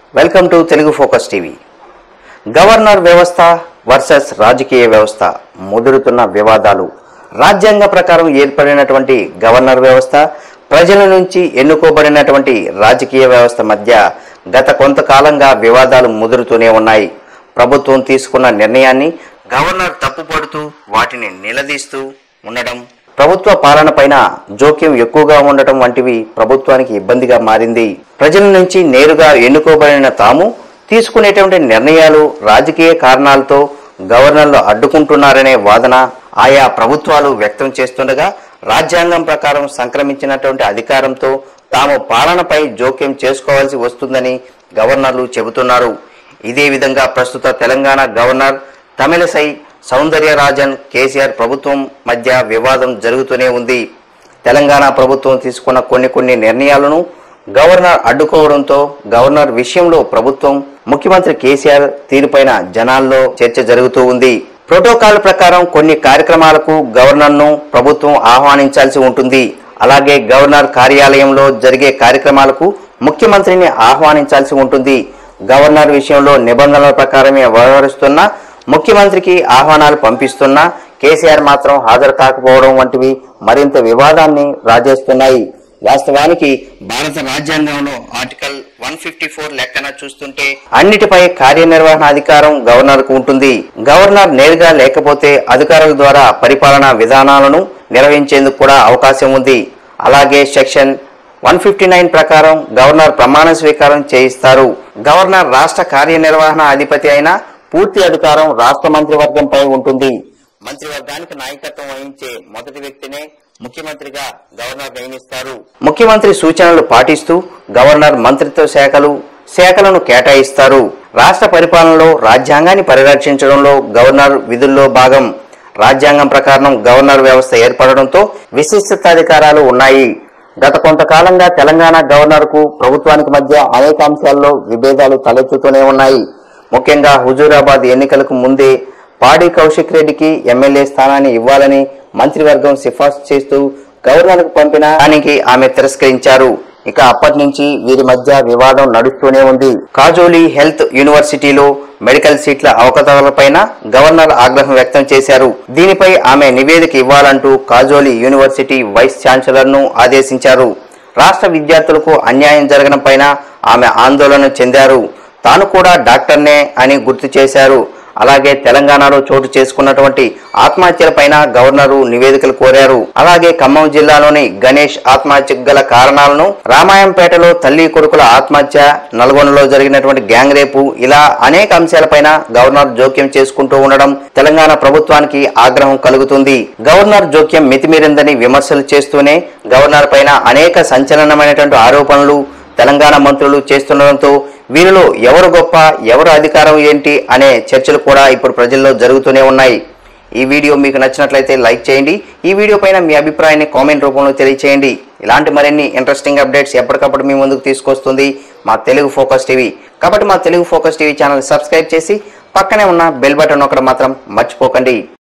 welcome to Telugu focus TV governor వ్యవస్థ versus రాజకీయ వ్యవస్థ ముదురుతున్న వివాదాలు రాజ్యాంగ ప్రకారం ఏర్పడినటువంటి గవర్నర్ వ్యవస్థ ప్రజల నుంచి ఎన్నుకోబడినటువంటి రాజకీయ వ్యవస్థ మధ్య గత కొంతకాలంగా వివాదాలు ముదురుతూనే ఉన్నాయి ప్రభుత్వం తీసుకున్న నిర్ణయాన్ని గవర్నర్ తప్పుపడుతూ వాటిని నిలదీస్తూ ఉండడం ప్రభుత్వ పాలన పైన జోక్యం ఎక్కువగా ఉండటం వంటివి ప్రభుత్వానికి ఇబ్బందిగా మారింది ప్రజల నుంచి నేరుగా ఎన్నుకోబడిన తాము తీసుకునేటువంటి నిర్ణయాలు రాజకీయ కారణాలతో గవర్నర్లు అడ్డుకుంటున్నారనే వాదన ఆయా ప్రభుత్వాలు వ్యక్తం చేస్తుండగా రాజ్యాంగం ప్రకారం సంక్రమించినటువంటి అధికారంతో తాము పాలనపై జోక్యం చేసుకోవాల్సి వస్తుందని గవర్నర్లు చెబుతున్నారు ఇదే విధంగా ప్రస్తుత తెలంగాణ గవర్నర్ తమిళసై సౌందర్యరాజన్ కేసీఆర్ ప్రభుత్వం మధ్య వివాదం జరుగుతూనే ఉంది తెలంగాణ ప్రభుత్వం తీసుకున్న కొన్ని కొన్ని నిర్ణయాలను గవర్నర్ అడ్డుకోవడంతో గవర్నర్ విషయంలో ప్రభుత్వం ముఖ్యమంత్రి కేసీఆర్ తీరుపైన జనాల్లో చర్చ జరుగుతూ ఉంది ప్రోటోకాల్ ప్రకారం కొన్ని కార్యక్రమాలకు గవర్నర్ను ప్రభుత్వం ఆహ్వానించాల్సి ఉంటుంది అలాగే గవర్నర్ కార్యాలయంలో జరిగే కార్యక్రమాలకు ముఖ్యమంత్రిని ఆహ్వానించాల్సి ఉంటుంది గవర్నర్ విషయంలో నిబంధనల ప్రకారమే వ్యవహరిస్తున్న ముఖ్యమంత్రికి ఆహ్వానాలు పంపిస్తున్నా కేసీఆర్ మాత్రం హాజరు కాకపోవడం వంటివి మరింత వివాదాన్ని రాజేస్తున్నాయి వాస్తవానికి భారత రాజ్యాంగంలో ఆర్టికల్ వన్ ఫిఫ్టీ ఫోర్ లెక్కన చూస్తుంటే అన్నిటిపై కార్యనిర్వహణ అధికారం గవర్నర్ కు ఉంటుంది గవర్నర్ నేరుగా లేకపోతే అధికారుల ద్వారా పరిపాలనా విధానాలను నిర్వహించేందుకు కూడా అవకాశం ఉంది అలాగే సెక్షన్ వన్ ఫిఫ్టీ నైన్ ప్రకారం గవర్నర్ ప్రమాణ స్వీకారం చేయిస్తారు గవర్నర్ రాష్ట్ర కార్యనిర్వహణ అధిపతి అయిన పూర్తి అధికారం రాష్ట్ర మంత్రివర్గంపై ఉంటుంది మంత్రివర్గానికి నాయకత్వం వహించే మొదటి వ్యక్తినే ముఖ్యమంత్రిగా గవర్నర్ నియమిస్తారు ముఖ్యమంత్రి సూచనలు పాటిస్తూ గవర్నర్ మంత్రిత్వ శాఖలు శాఖలను కేటాయిస్తారు రాష్ట్ర పరిపాలనలో రాజ్యాంగాన్ని పరిరక్షించడంలో గవర్నర్ విధుల్లో భాగం రాజ్యాంగం ప్రకారం గవర్నర్ వ్యవస్థ ఏర్పడడంతో విశిష్టతాధికారాలు ఉన్నాయి గత కొంతకాలంగా తెలంగాణ గవర్నర్కు ప్రభుత్వానికి మధ్య అనేక అంశాల్లో విభేదాలు తలెత్తుతూనే ఉన్నాయి ముఖ్యంగా హుజూరాబాద్ ఎన్నికలకు ముందే పాడి కౌశిక్ రెడ్డికి ఎమ్మెల్యే స్థానాన్ని ఇవ్వాలని మంత్రివర్గం సిఫార్సు చేస్తూ గవర్నర్కు పంపిన దానికి ఆమె తిరస్కరించారు ఇక అప్పటి నుంచి వీరి మధ్య వివాదం నడుస్తూనే ఉంది కాజోలి హెల్త్ యూనివర్సిటీలో మెడికల్ సీట్ల అవకతవకలపైన గవర్నర్ ఆగ్రహం వ్యక్తం చేశారు దీనిపై ఆమె నివేదిక ఇవ్వాలంటూ కాజోలి యూనివర్సిటీ వైస్ ఛాన్సలర్ ను ఆదేశించారు రాష్ట్ర విద్యార్థులకు అన్యాయం జరగడం పైన ఆమె ఆందోళన చెందారు తాను కూడా డాక్టర్నే అని గుర్తు చేశారు అలాగే తెలంగాణలో చోటు చేసుకున్నటువంటి ఆత్మహత్యలపైన గవర్నరు నివేదికలు కోరారు అలాగే ఖమ్మం జిల్లాలోని గణేష్ ఆత్మహత్యకు గల కారణాలను రామాయంపేటలో తల్లి కొడుకుల ఆత్మహత్య నల్గొండలో జరిగినటువంటి గ్యాంగ్ రేపు ఇలా అనేక అంశాలపైన గవర్నర్ జోక్యం చేసుకుంటూ ఉండడం తెలంగాణ ప్రభుత్వానికి ఆగ్రహం కలుగుతుంది గవర్నర్ జోక్యం మితిమీరిందని విమర్శలు చేస్తూనే గవర్నర్ పైన అనేక సంచలనమైనటువంటి ఆరోపణలు తెలంగాణ మంత్రులు చేస్తుండడంతో వీరిలో ఎవరు గొప్ప ఎవరు అధికారం ఏంటి అనే చర్చలు కూడా ఇప్పుడు ప్రజల్లో జరుగుతూనే ఉన్నాయి ఈ వీడియో మీకు నచ్చినట్లయితే లైక్ చేయండి ఈ వీడియో పైన మీ అభిప్రాయాన్ని కామెంట్ రూపంలో తెలియచేయండి ఇలాంటి మరిన్ని ఇంట్రెస్టింగ్ అప్డేట్స్ ఎప్పటికప్పుడు మీ ముందుకు తీసుకొస్తుంది మా తెలుగు ఫోకస్ టీవీ కాబట్టి మా Telugu focus TV channel subscribe చేసి పక్కనే ఉన్న బెల్ బటన్ ఒకటి మాత్రం మర్చిపోకండి